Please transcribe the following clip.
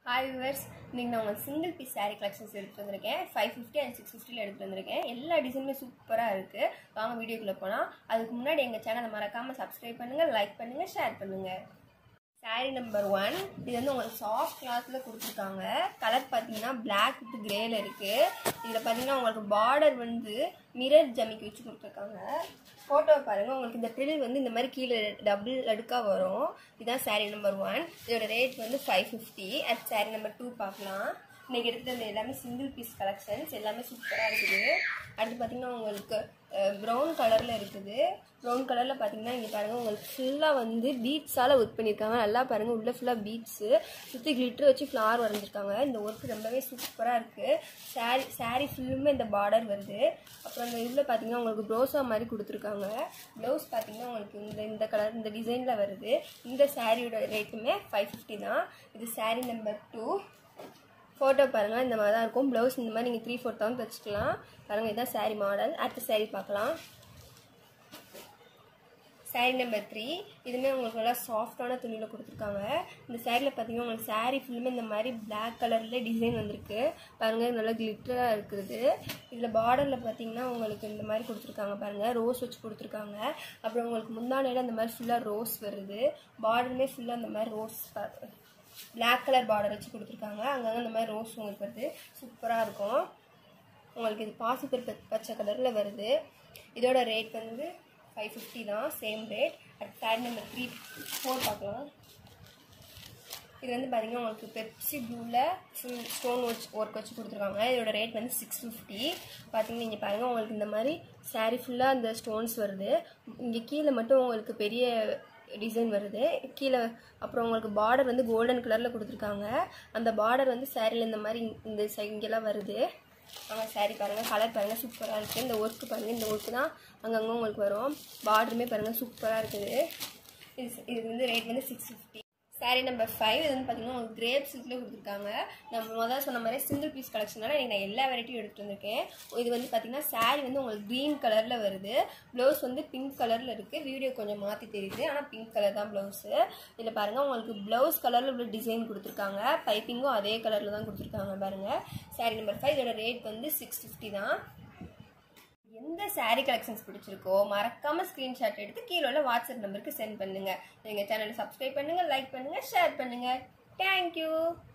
hi viewers இன்றைக்கி நான் உங்கள் சிங்கிள் பீஸ் saree கலெக்ஷன்ஸ் எடுத்துகிட்டு வந்திருக்கேன் ஃபைவ் ஃபிஃப்டி அண்ட் சிக்ஸ் ஃபிஃப்டியில் எடுத்துகிட்டு வந்திருக்கேன் எல்லா டிசைனுமே சூப்பராக இருக்குது வாங்க வீடியோக்குள்ளே போகலாம் அதுக்கு முன்னாடி எங்கள் சேனலை மறக்காமல் சப்ஸ்கிரைப் பண்ணுங்கள் லைக் பண்ணுங்கள் ஷேர் பண்ணுங்கள் saree நம்பர் ஒன் இது வந்து உங்களுக்கு சாஃப்ட் கிளாத்தில் கொடுத்துருக்காங்க கலர் பார்த்தீங்கன்னா பிளாக் வித் கிரேல இருக்குது இதில் பார்த்தீங்கன்னா உங்களுக்கு பார்டர் வந்து மிரர் ஜமிக்கி வச்சு கொடுத்துருக்காங்க ஃபோட்டோ பாருங்கள் உங்களுக்கு இந்த ட்ரில் வந்து இந்த மாதிரி கீழே டபுள் அடுக்காக வரும் இதுதான் saree நம்பர் ஒன் இதோட ரேட் வந்து five fifty at saree number two பார்க்கலாம் இன்றைக்கி எடுத்துகிட்டு வந்த எல்லாமே சிங்கிள் பீஸ் கலெக்ஷன்ஸ் எல்லாமே சூப்பராக இருக்குது அடுத்து பார்த்தீங்கன்னா உங்களுக்கு ப்ரௌன் கலரில் இருக்குது ப்ரௌன் கலரில் பார்த்தீங்கன்னா இங்கே பாருங்கள் உங்களுக்கு ஃபுல்லாக வந்து பீட்ஸால் ஒர்க் பண்ணியிருக்காங்க நல்லா பாருங்கள் உள்ளே ஃபுல்லாக பீட்ஸு சுற்றி கிளிட்டர் வச்சு ஃப்ளார் வரைஞ்சிருக்காங்க இந்த ஒர்க் ரொம்பவே சூப்பராக இருக்குது சாரி சாரீ ஃபுல்லுமே இந்த பார்டர் வருது அப்புறம் இந்த இதில் பார்த்தீங்கன்னா உங்களுக்கு ப்ரோசா மாதிரி கொடுத்துருக்காங்க ப்ளவுஸ் பார்த்தீங்கன்னா உங்களுக்கு இந்த இந்த கலர் இந்த டிசைனில் வருது இந்த சாரியோட ரேட்டுமே ஃபைவ் ஃபிஃப்டி தான் இது சாரீ நம்பர் டூ ஃபோட்டோ பாருங்கள் இந்த மாதிரி தான் இருக்கும் ப்ளவுஸ் இந்த மாதிரி நீங்கள் த்ரீ ஃபோர் தௌசண்ட் வச்சுக்கலாம் பாருங்கள் இதுதான் saree மாடல் அடுத்த saree பார்க்கலாம் saree நம்பர் த்ரீ இதுவுமே உங்களுக்கு நல்லா சாஃப்டான துணியில் கொடுத்துருக்காங்க இந்த சாரியில் பார்த்தீங்கன்னா உங்களுக்கு saree ஃபுல்லுமே இந்த மாதிரி பிளாக் கலரில் டிசைன் வந்திருக்கு பாருங்கள் நல்லா கிளிட்டராக இருக்குது இதில் பார்டரில் பார்த்தீங்கன்னா உங்களுக்கு இந்த மாதிரி கொடுத்துருக்காங்க பாருங்கள் ரோஸ் வச்சு கொடுத்துருக்காங்க அப்புறம் உங்களுக்கு முந்தானையில் இந்த மாதிரி ஃபுல்லாக ரோஸ் வருது பார்டருமே ஃபுல்லாக இந்த மாதிரி ரோஸ் பிளாக் கலர் பார்டர் வச்சு கொடுத்துருக்காங்க அங்கங்கே இந்த மாதிரி ரோஸ் உங்களுக்கு வருது சூப்பராக இருக்கும் உங்களுக்கு இது பாசிப்பருப்பு பச்சை கலரில் வருது இதோட ரேட் வந்து ஃபைவ் ஃபிஃப்டி தான் same rate at sari number three four பார்க்கலாம் இது வந்து பார்த்தீங்கன்னா உங்களுக்கு பெப்சி ப்ளூவில் ஃபுல் ஸ்டோன் வச்சு ஒர்க் வச்சு கொடுத்துருக்காங்க இதோட ரேட் வந்து சிக்ஸ் ஃபிஃப்டி பார்த்தீங்கன்னா இங்கே பாருங்கள் உங்களுக்கு இந்த மாதிரி saree ஃபுல்லாக இந்த ஸ்டோன்ஸ் வருது இங்கே கீழே மட்டும் உங்களுக்கு பெரிய டிசைன் வருது கீழே அப்புறம் உங்களுக்கு பார்டர் வந்து கோல்டன் கலரில் கொடுத்துருக்காங்க அந்த பார்டர் வந்து சேரீல இந்த மாதிரி இந்த சை- இங்கெல்லாம் வருது ஆமாம் saree பாருங்கள் கலர் பாருங்கள் சூப்பராக இருக்குது இந்த ஒர்க்கு பாருங்கள் இந்த ஒர்க்கு தான் அங்கங்கே உங்களுக்கு வரும் பார்டருமே பாருங்கள் சூப்பராக இருக்குது இது இது வந்து ரேட் வந்து six fifty saree number five இது வந்து பார்த்தீங்கன்னா உங்களுக்கு கிரேப் சில்கில் கொடுத்துருக்காங்க நம்ம முதல்ல சொன்ன மாதிரி சிங்கிள் பீஸ் கலெக்ஷனால எனக்கு நான் எல்லா வெரைட்டியும் எடுத்துகிட்டு வந்திருக்கேன் இது வந்து பார்த்தீங்கன்னா saree வந்து உங்களுக்கு க்ரீன் கலரில் வருது ப்ளவுஸ் வந்து பிங்க் கலரில் இருக்குது வீடியோ கொஞ்சம் மாற்றி தெரியுது ஆனால் பிங்க் கலர் தான் ப்ளவுஸு இதில் பாருங்கள் உங்களுக்கு ப்ளவுஸ் கலரில் உள்ள டிசைன் கொடுத்துருக்காங்க பைப்பிங்கும் அதே கலரில் தான் கொடுத்துருக்காங்க பாருங்கள் saree நம்பர் ஃபைவ் இதோட ரேட் வந்து சிக்ஸ் ஃபிஃப்டி தான் எந்த saree கலெக்ஷன்ஸ் பிடிச்சிருக்கோ மறக்காம ஸ்க்ரீன்ஷாட் எடுத்து கீழே உள்ள வாட்ஸ்அப் நம்பருக்கு சென்ட் பண்ணுங்க எங்க சேனலை சப்ஸ்கிரைப் பண்ணுங்க லைக் பண்ணுங்க ஷேர் பண்ணுங்க தேங்க்யூ